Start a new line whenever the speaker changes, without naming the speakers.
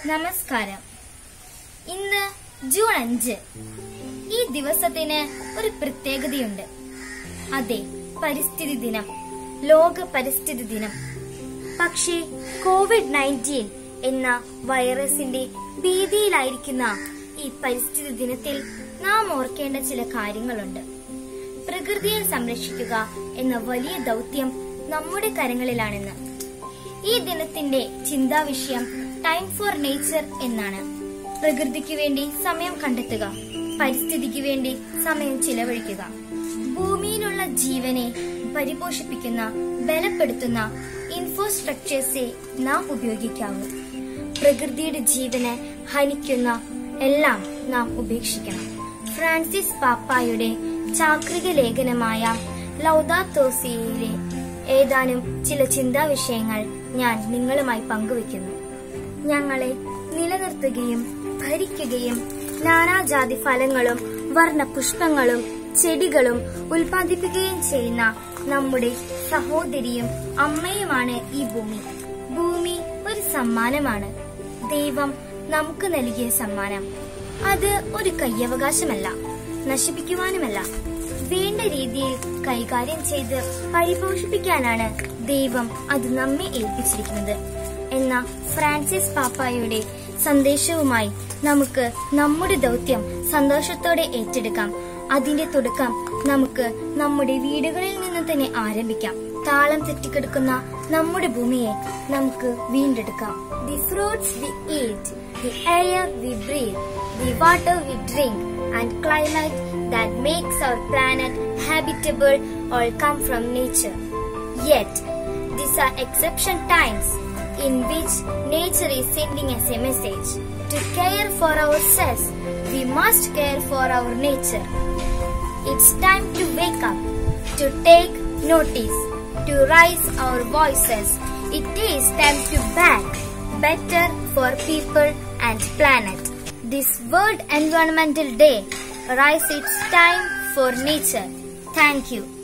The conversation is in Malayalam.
നമസ്കാരം ഇന്ന് ജൂൺ അഞ്ച് ഈ ദിവസത്തിന് ഒരു പ്രത്യേകതയുണ്ട് അതെ പരിസ്ഥിതി ദിനം ലോക പരിസ്ഥിതി ദിനം പക്ഷേ കോവിഡ് നയൻറ്റീൻ എന്ന വൈറസിന്റെ ഭീതിയിലായിരിക്കുന്ന ഈ പരിസ്ഥിതി ദിനത്തിൽ നാം ഓർക്കേണ്ട ചില കാര്യങ്ങളുണ്ട് പ്രകൃതിയെ സംരക്ഷിക്കുക എന്ന വലിയ ദൗത്യം നമ്മുടെ കരങ്ങളിലാണെന്ന് ഈ ദിനത്തിന്റെ ചിന്താവിഷയം ടൈം ഫോർ നേച്ചർ എന്നാണ് പ്രകൃതിക്ക് വേണ്ടി സമയം കണ്ടെത്തുക പരിസ്ഥിതിക്ക് വേണ്ടി സമയം ചിലവഴിക്കുക ഭൂമിയിലുള്ള ജീവനെ പരിപോഷിപ്പിക്കുന്ന ബലപ്പെടുത്തുന്ന ഇൻഫ്രാസ്ട്രക്ചേഴ്സെ നാം ഉപയോഗിക്കാവൂ പ്രകൃതിയുടെ ജീവനെ ഹനിക്കുന്ന എല്ലാം നാം ഉപേക്ഷിക്കണം ഫ്രാൻസിസ് പാപ്പായുടെ ചാക്രിക ലേഖനമായ ലൗദാത്തോസിയയിലെ ഏതാനും ചില ചിന്താവിഷയങ്ങൾ ഞാൻ നിങ്ങളുമായി പങ്കുവയ്ക്കുന്നു ഞങ്ങളെ നിലനിർത്തുകയും ഭരിക്കുകയും നാനാജാതി ഫലങ്ങളും വർണ്ണ പുഷ്പങ്ങളും ചെടികളും ഉൽപ്പാദിപ്പിക്കുകയും ചെയ്യുന്ന നമ്മുടെ സഹോദരിയും അമ്മയുമാണ് ഈ ഭൂമി ഭൂമി ഒരു സമ്മാനമാണ് ദൈവം നമുക്ക് നൽകിയ സമ്മാനം അത് ഒരു കയ്യവകാശമല്ല നശിപ്പിക്കുവാനുമല്ല വേണ്ട രീതിയിൽ കൈകാര്യം ചെയ്ത് പരിപോഷിപ്പിക്കാനാണ് ദൈവം അത് നമ്മെ ഏൽപ്പിച്ചിരിക്കുന്നത് എന്ന ഫ്രാൻസിസ് പാപ്പായുടെ സന്ദേശവുമായി നമുക്ക് നമ്മുടെ ദൗത്യം സന്തോഷത്തോടെ ഏറ്റെടുക്കാം അതിന്റെ തുടക്കം നമുക്ക് നമ്മുടെ വീടുകളിൽ നിന്ന് തന്നെ ആരംഭിക്കാം താളം തെറ്റിക്കെടുക്കുന്ന നമ്മുടെ ഭൂമിയെ നമുക്ക് വീണ്ടെടുക്കാം the fruits we eat the air we breathe the water we drink and climate that makes our planet habitable all come from nature. Yet, these are exception times in which nature is sending us a message. To care for ourselves, we must care for our nature. It's time to wake up, to take notice, to raise our voices. It is time to back better for people and planet. This World Environmental Day rise its time for nature. Thank you.